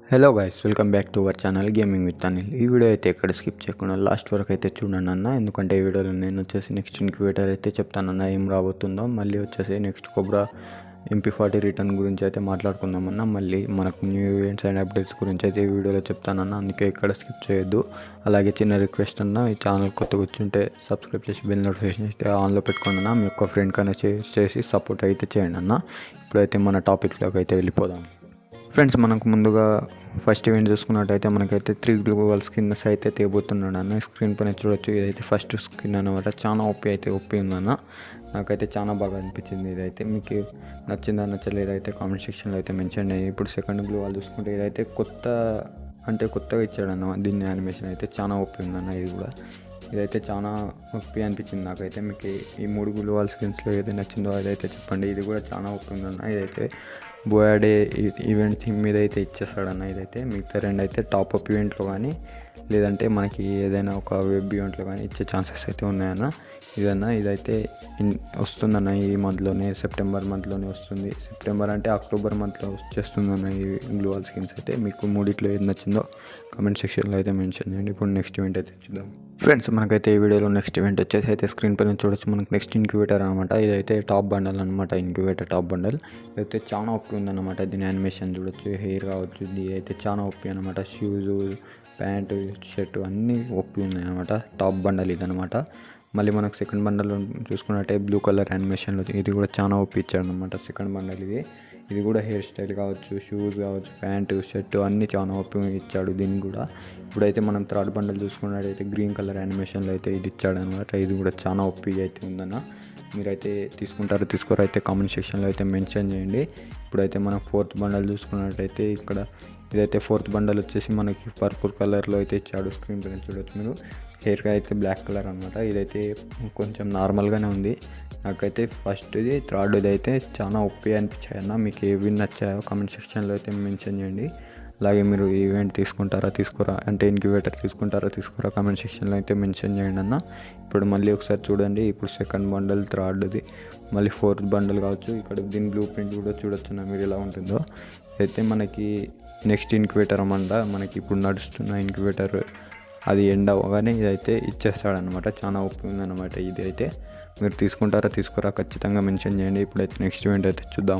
hello guys welcome back to our channel gaming with Anil ఈ video అయితే ఎక్కడ skip చేయకుండా లాస్ట్ వరకు అయితే చూడండి అన్న ఎందుకంటే ఈ వీడియోలో నేను వచ్చేసి నెక్స్ట్ ఇంక్యుబేటర్ అయితే చెప్తానన్న ఏం రాబోతుందో మళ్ళీ వచ్చేసి next Cobra MP forty return గురించి అయితే మాట్లాడుకుందామన్న మళ్ళీ మనకు న్యూ ఈవెంట్స్ అండ్ అప్డేట్స్ గురించి అయితే ఈ వీడియోలో చెప్తానన్న అందుకే ఇక్కడ స్కిప్ చేయొద్దు అలాగే చిన్న రిక్వెస్ట్ అన్న ఈ ఛానల్ కొత్తగా వచ్చింటే సబ్స్క్రైబ్ చేసి బెల్ నోటిఫికేషన్ అయితే ఆన్లో పెట్టుకోండి అన్న మీ యొక్క ఫ్రెండ్ కన్నా చేసి సపోర్ట్ అయితే చేయండి అన్న ఇప్పుడైతే మన టాపిక్లోకి అయితే వెళ్ళిపోదాం ఫ్రెండ్స్ మనకు ముందుగా ఫస్ట్ ఈవెంట్ చూసుకున్నట్టయితే మనకైతే త్రీ గ్లోబల్ స్కిన్స్ అయితే తేబోతున్నాడు అన్న స్క్రీన్ పైన చూడొచ్చు ఇదైతే ఫస్ట్ స్కిన్ అనమాట చాలా ఒప్పి అయితే ఒప్పి ఉందన్న నాకైతే చాలా బాగా అనిపించింది ఇదైతే మీకు నచ్చిందా నచ్చలేదు అయితే కామెంట్ సెక్షన్లో అయితే మెన్షన్ అయ్యి ఇప్పుడు సెకండ్ గ్లో వాళ్ళు చూసుకుంటే ఇదైతే కొత్త అంటే కొత్తగా ఇచ్చాడన్న దీన్ని యానిమేషన్ అయితే చాలా ఒప్పి ఉందన్న ఇది కూడా ఇదైతే చాలా ఒప్పి అనిపించింది నాకైతే మీకు ఈ మూడు గ్లోవల్ స్కిన్స్లో ఏది నచ్చిందో అదైతే చెప్పండి ఇది కూడా చాలా ఒప్పి ఉందన్న ఇదైతే బోయాడే ఈవెంట్ థీమ్ మీద అయితే ఇచ్చేస్తాడన్న ఇదైతే మిగతా రెండు అయితే టాప్ అప్ ఈవెంట్లో కానీ లేదంటే మనకి ఏదైనా ఒక వెబ్ ఈవెంట్లో కానీ ఇచ్చే ఛాన్సెస్ అయితే ఉన్నాయన్న ఇదన్నా ఇదైతే ఇన్- వస్తుందన్న ఈ మంత్లోనే సెప్టెంబర్ మంత్లోనే వస్తుంది సెప్టెంబర్ అంటే అక్టోబర్ మంత్లో వచ్చేస్తుందన్న ఈ గ్లోవల్ స్కిన్స్ అయితే మీకు మూడిట్లో ఏది నచ్చిందో కామెంట్ సెక్షన్లో అయితే మెన్షన్ చేయండి ఇప్పుడు నెక్స్ట్ ఈవెంట్ అయితే చూద్దాం ఫ్రెండ్స్ మనకైతే ఈ వీడియోలో నెక్స్ట్ ఈవెంట్ వచ్చేసి అయితే స్క్రీన్ పైన చూడొచ్చు మనకు నెక్స్ట్ ఇంక్యుబేటర్ అనమాట ఇదైతే టాప్ బండల్ అనమాట ఇంక్యుబేటర్ టాప్ బండల్ ఇదైతే చాలా ఒప్పి ఉందన్నమాట దీని యానిమేషన్ చూడొచ్చు హెయిర్ కావచ్చు ఇది అయితే చాలా ఒప్పి అనమాట షూస్ ప్యాంటు షర్టు అన్నీ ఒప్పి ఉన్నాయి అనమాట టాప్ బండల్ ఇదనమాట మళ్ళీ మనకు సెకండ్ బండల్ చూసుకున్నట్టే బ్లూ కలర్ యానిమేషన్లో ఇది కూడా చాలా ఒప్పి ఇచ్చాడు అనమాట సెకండ్ బండల్ ఇది ఇది కూడా హెయిర్ స్టైల్ కావచ్చు షూస్ కావచ్చు ప్యాంటు షర్టు అన్నీ చాలా ఒప్పి ఇచ్చాడు దీనికి కూడా ఇప్పుడైతే మనం థర్డ్ బండల్ చూసుకున్నట్టయితే గ్రీన్ కలర్ యానిమేషన్లో అయితే ఇది ఇచ్చాడు అనమాట ఇది కూడా చాలా ఒప్పి అయితే ఉందన్న మీరైతే తీసుకుంటారో తీసుకోరో అయితే కామెంట్ సెక్షన్లో అయితే మెన్షన్ చేయండి ఇప్పుడైతే మనం ఫోర్త్ బండల్ చూసుకున్నట్టయితే ఇక్కడ ఇదైతే ఫోర్త్ బండల్ వచ్చేసి మనకి పర్పుల్ కలర్లో అయితే ఇచ్చాడు స్క్రీన్ పైన చూడొచ్చు మీరు హెయిర్ అయితే బ్లాక్ కలర్ అనమాట ఇదైతే కొంచెం నార్మల్గానే ఉంది నాకైతే ఫస్ట్ ఇది థర్డ్ ఇది అయితే చాలా ఒప్పి అనిపించాయి అన్న మీకు ఏవి నచ్చాయో కామెంట్ సెక్షన్లో అయితే మెన్షన్ చేయండి అలాగే మీరు ఈవెంట్ తీసుకుంటారా తీసుకోరా అంటే ఇంక్యుబేటర్ తీసుకుంటారా తీసుకోరా కామెంట్ సెక్షన్లో అయితే మెన్షన్ చేయండి అన్న ఇప్పుడు మళ్ళీ ఒకసారి చూడండి ఇప్పుడు సెకండ్ బండల్ థర్డ్ది మళ్ళీ ఫోర్త్ బండల్ కావచ్చు ఇక్కడ దీని బ్లూ ప్రింట్ కూడా చూడొచ్చు అన్న మీరు ఎలా ఉంటుందో అయితే మనకి నెక్స్ట్ ఇంక్యుబేటర్ అన్నమాట మనకి ఇప్పుడు నడుస్తున్న ఇంక్యుబేటర్ అది ఎండ్ అవ్వగానే ఇదైతే ఇచ్చేస్తాడనమాట చాలా ఒప్పి ఉందన్నమాట ఇది అయితే మీరు తీసుకుంటారా తీసుకోరా ఖచ్చితంగా మెన్షన్ చేయండి ఇప్పుడైతే నెక్స్ట్ ఈవెంట్ అయితే చూద్దాం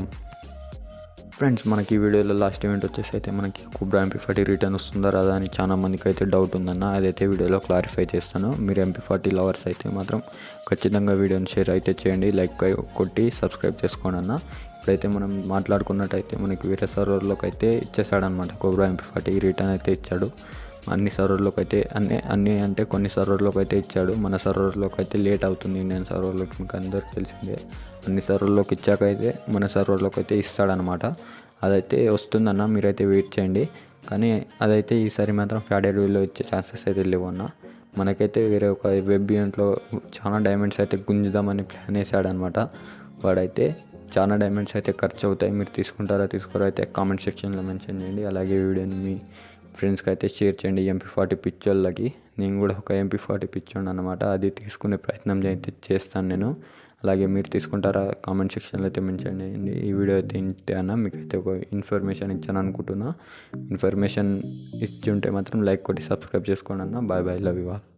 ఫ్రెండ్స్ మనకి ఈ వీడియోలో లాస్ట్ ఈవెంట్ వచ్చేసి అయితే మనకి కుబ్రా ఎంపీ ఫార్టీ రిటర్న్ వస్తుందా రాదా అని చాలా మందికి అయితే డౌట్ ఉందన్న అదైతే వీడియోలో క్లారిఫై చేస్తాను మీరు ఎంపీ ఫార్టీ లవర్స్ అయితే మాత్రం ఖచ్చితంగా వీడియోని షేర్ అయితే చేయండి లైక్ కొట్టి సబ్స్క్రైబ్ చేసుకోండి అన్న ఇప్పుడైతే మనం మాట్లాడుకున్నట్టయితే మనకి వేరే సర్వర్లోకి అయితే ఇచ్చేసాడనమాట కోబ్రా ఎంపీ ఫార్టీ రిటర్న్ అయితే ఇచ్చాడు అన్ని సర్వర్లోకి అయితే అన్ని అన్ని అంటే కొన్ని సర్వర్లోకి అయితే ఇచ్చాడు మన సర్వర్లోకి అయితే లేట్ అవుతుంది ఇండియన్ సర్వర్లోకి మీకు అందరికి తెలిసిందే అన్ని సర్వర్లోకి ఇచ్చాక అయితే మన సర్వర్లోకి అయితే ఇస్తాడనమాట అదైతే వస్తుందన్న మీరైతే వెయిట్ చేయండి కానీ అదైతే ఈసారి మాత్రం ఫ్యాడెడ్ వీల్లో ఇచ్చే ఛాన్సెస్ అయితే లేవు అన్న మనకైతే వేరే ఒక వెబ్ ఈవెంట్లో చాలా డైమండ్స్ అయితే గుంజుదామని ప్లాన్ వేసాడనమాట వాడైతే చాలా డైమండ్స్ అయితే ఖర్చు అవుతాయి మీరు తీసుకుంటారా తీసుకోరా అయితే కామెంట్ సెక్షన్లో మెన్షన్ చేయండి అలాగే వీడియోని మీ ఫ్రెండ్స్కి అయితే షేర్ చేయండి ఎంపీ ఫార్టీ పిచ్చోళ్ళకి నేను కూడా ఒక ఎంపీ ఫార్టీ పిచ్చోండి అనమాట అది తీసుకునే ప్రయత్నం అయితే చేస్తాను నేను అలాగే మీరు తీసుకుంటారా కామెంట్ సెక్షన్లో అయితే మెన్షన్ చేయండి ఈ వీడియో అయితే ఇంతే అన్న మీకు అయితే ఒక ఇన్ఫర్మేషన్ ఇచ్చాను అనుకుంటున్నా ఇన్ఫర్మేషన్ ఇచ్చి ఉంటే మాత్రం లైక్ కొట్టి సబ్స్క్రైబ్ చేసుకోండి అన్న bye bye love you all